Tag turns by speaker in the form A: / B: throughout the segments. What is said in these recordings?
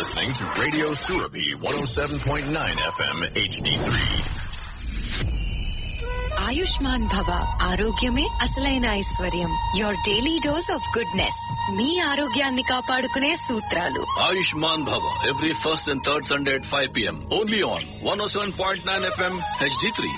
A: listening to Radio Surabi 107.9 FM HD3.
B: Ayushman భవ ఆరోగ్యమే అసలైన ఐశ్వర్యం your daily dose of goodness మీ ఆరోగ్యాన్ని కాపాడుకునే సూత్రాలు
C: Ayushman Bhava every first and third Sunday at 5 p.m. Only on 107.9 FM HD3.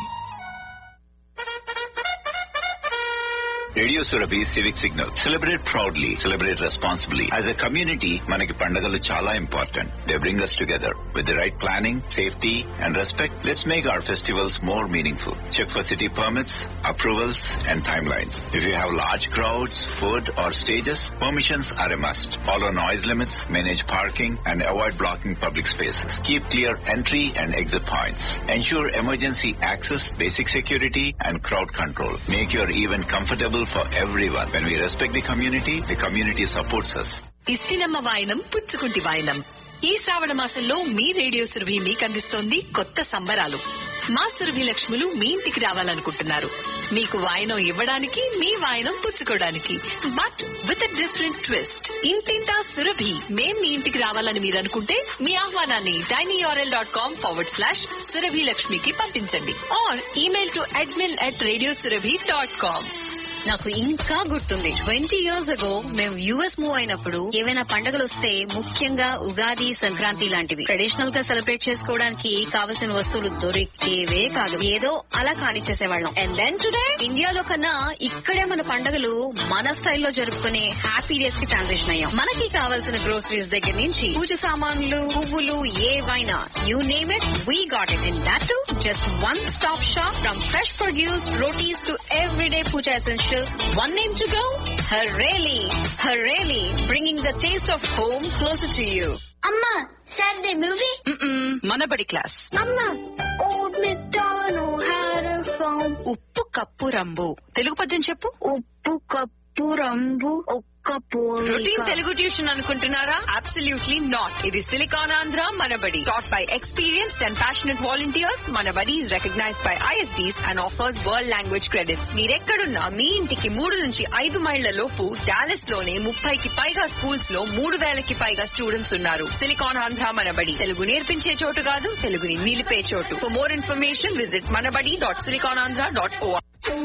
D: Radio Surabhi civic signal celebrate proudly celebrate responsibly as a community మనకి పండుగలు చాలా important they bring us together with the right planning safety and respect let's make our festivals more meaningful check for city permits approvals and timelines if you have large crowds food or stages permissions are a must follow noise limits manage parking and avoid blocking public spaces keep clear entry and exit points ensure emergency access, basic security, and crowd control. Make your event comfortable for everyone. When we respect the community, the community supports us.
B: ఇస్తినమ్మ వాయనం పుచ్చుకుంటి వాయనం ఈ శ్రావణ మాసంలో మీ radio Surabhi మీకు అందిస్తోంది కొత్త సంబరాలు మా సురభి లక్ష్ములు మీ ఇంటికి రావాలనుకుంటున్నారు మీకు వాయనం ఇవ్వడానికి మీ వాయనం పుచ్చుకోవడానికి బట్ విత్ డిఫరెంట్ ట్విస్ట్ ఇంటింటా సురభి మేం మీ ఇంటికి రావాలని మీరు అనుకుంటే మీ ఆహ్వానాన్ని TinyURL dot com forward slash Surabhi లక్ష్మికి పంపించండి or email to admin at radio Surabhi dot com నాకు ఇంకా గుర్తుంది ట్వంటీ ఇయర్స్ అగో మేము యుఎస్ మూవ్ అయినప్పుడు ఏవైనా పండుగలు వస్తే ముఖ్యంగా ఉగాది సంక్రాంతి లాంటివి ట్రెడిషనల్ గా సెలబ్రేట్ చేసుకోవడానికి కావలసిన వస్తువులు దొరికేవే కాదు ఏదో అలా కానిచ్చేసేవాళ్ళం అండ్ దెన్ టుడే ఇండియాలో కన్నా ఇక్కడే మన పండుగలు మన స్టైల్లో జరుపుకునే హ్యాపీ డేస్ కి ట్రాన్సిషన్ అయ్యాం మనకి కావాల్సిన గ్రోసరీస్ దగ్గర నుంచి పూజ సామాన్లు పువ్వులు ఏవైనా you name it we got it and that to just one stop shop from fresh produce rotis to everyday puja essentials. One name to go? Hareli. Hareli, bringing the taste of home closer to you.
E: అమ్మా Saturday movie
B: Mm-mm, Manabadi class
E: అమ్మా old McDonald had a farm
B: ఉప్పు కప్పు రంబు తెలుగు పద్యం చెప్పు
E: ఉప్పు కప్పు రంబు ఒక్క
B: రొటీన్
E: పోలిక
B: తెలుగు ట్యూషన్ అనుకుంటున్నారా అబ్సల్యూట్లీ నాట్ ఇది Silicon Andhra Manabadi taught by experienced and passionate volunteers Manabadi is recognised by ISDs and offers world language credits మీరెక్కడున్నా మీ ఇంటికి మూడు నుంచి ఐదు మైళ్ల లోపు డాలస్ లోనే ముప్పైకి పైగా స్కూల్స్ లో మూడు వేలకి పైగా స్టూడెంట్స్ ఉన్నారు సిలికాన్ ఆంధ్ర మనబడి తెలుగు నేర్పించే చోటు కాదు తెలుగుని నిలిపే చోటు for more information visit Manabadi dot Silicon Andhra dot o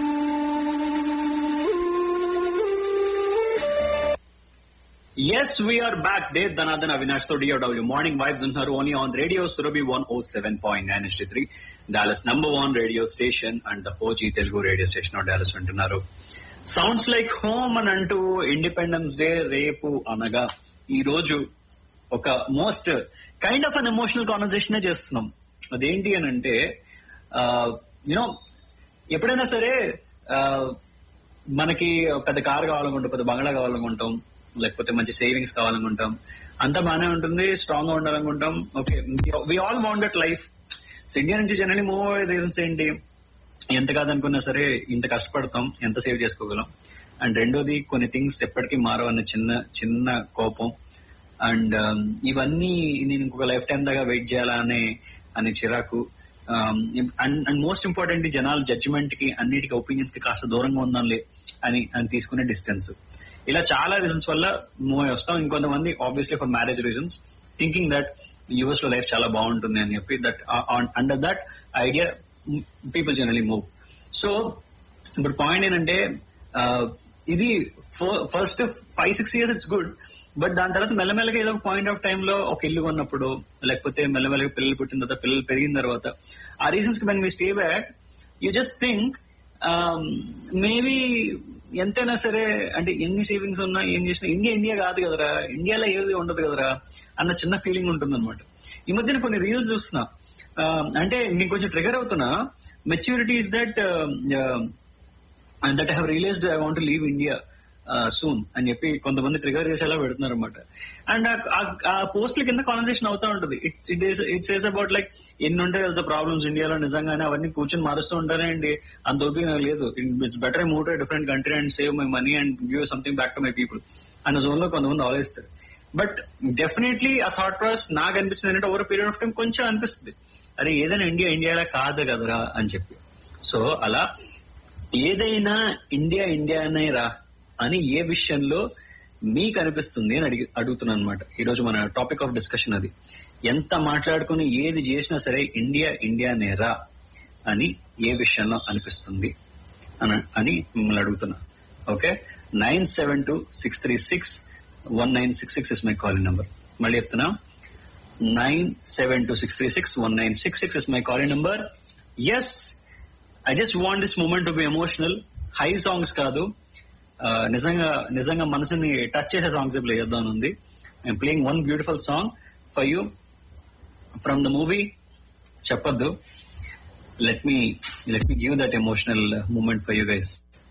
F: Yes, we are back. Dev Dhanadhan Avinash to DOW. Morning vibes in her only on Radio Surabhi 107.9 HD3. Dallas number one radio station and the OG Telugu radio station of Dallas వింటున్నారు sounds like home అని అంటూ independence day రేపు అనగా ఈ రోజు ఒక most kind of unemotional conversation చేస్తున్నాం అదేంటి అని అంటే యూనో ఎప్పుడైనా సరే ఆ, మనకి పెద్ద కార్ కావాలనుకుంటాం పెద్ద బంగ్లా కావాలనుకుంటాం లేకపోతే మంచి సేవింగ్స్ కావాలనుకుంటాం అంతా బాగానే ఉంటుంది స్ట్రాంగ్ గా ఉండాలనుకుంటాం okay we all want that life so India నుంచి జనరలీ మూవ్ అయ్యే రీజన్స్ ఏంటి ఎంత కాదనుకున్నా సరే ఇంత కష్టపడతాం ఎంత సేవ్ చేసుకోగలం అండ్ రెండోది కొన్ని థింగ్స్ ఎప్పటికీ మారవన్న చిన్న చిన్న కోపం అండ్ ఇవన్నీ నేను ఇంకొక లైఫ్ టైం దాకా వెయిట్ చేయాలా అనే అనే చిరాకు అండ్ అండ్ మోస్ట్ ఇంపార్టెంట్ జనాల జడ్జిమెంట్ కి అన్నిటికీ ఒపీనియన్స్ కి కాస్త దూరంగా ఉందాంలే అని అని తీసుకునే డిస్టెన్స్ ఇలా చాలా రీజన్స్ వల్ల మూవ్ అయి వస్తాం ఇంకొంతమంది obviously for marriage reasons thinking that US లో లైఫ్ చాలా బాగుంటుంది అని చెప్పి that under that idea people generally move so ఇప్పుడు పాయింట్ ఏంటంటే ఆ, ఇది first five six years it's good but దాని తర్వాత మెల్లమెల్లగా ఏదో ఒక పాయింట్ ఆఫ్ టైమ్ లో ఒక ఇల్లు కొన్నప్పుడు లేకపోతే మెల్లమెల్లగా పిల్లలు పుట్టిన తర్వాత పిల్లలు పెరిగిన తర్వాత ఆ రీజన్స్ కి when me stay back you just think maybe ఎంతైనా సరే అంటే ఎన్ని సేవింగ్స్ ఉన్నా ఏం చేసినా ఇండియా ఇండియా కాదు కదరా ఇండియాలో ఏది ఉండదు కదరా అన్న చిన్న ఫీలింగ్ ఉంటుంది అనమాట ఈ మధ్యన కొన్ని రీల్స్ చూస్తున్నా ఆ, అంటే నేను కొంచెం ట్రిగర్ అవుతున్నా maturity is that that have realised I want leave India soon అని చెప్పి కొంతమంది ట్రిగర్ చేసేలా పెడుతున్నారు అనమాట అండ్ ఆ పోస్ట్ల కింద కాన్వర్సేషన్ అవుతా ఉంటుంది it it it says about like ఎన్ని ఉంటాయి తెలుసా ప్రాబ్లమ్స్ ఇండియాలో నిజంగానే అవన్నీ కూర్చొని మారుస్తూ ఉంటారండి అంత ఓపిక నాకు లేదు it's better move to different country and save my money and give something back to my people అన్న జోన్ లో కొంతమంది ఆలోచిస్తారు బట్ డెఫినెట్లీ ఆ థాట్ ప్రాసెస్ నాకు అనిపించింది ఏంటంటే ఓవర్ పీరియడ్ ఆఫ్ టైం కొంచెం అనిపిస్తుంది అరే ఏదైనా ఇండియా ఇండియాలా కాదు కదరా అని చెప్పి సో అలా ఏదైనా ఇండియా ఇండియానే రా అని ఏ విషయంలో మీకు అనిపిస్తుంది అని అడిగి అడుగుతున్నాను అనమాట ఈ రోజు మన టాపిక్ ఆఫ్ డిస్కషన్ అది ఎంత మాట్లాడుకుని ఏది చేసినా సరే ఇండియా ఇండియా నేరా అని ఏ విషయంలో అనిపిస్తుంది అని అని మిమ్మల్ని అడుగుతున్నా okay nine seven two six three six one nine six six is my calling number మళ్ళీ చెప్తున్నా nine seven two six three six one nine six six is my calling number yes I just want this moment to be emotional high songs కాదు ఆ, నిజంగా నిజంగా మనసుని touch చేసే songs play చేద్దాం ఉంది I'm playing one beautiful song for you from the movie చెప్పొద్దు let me let me give that emotional moment for you guys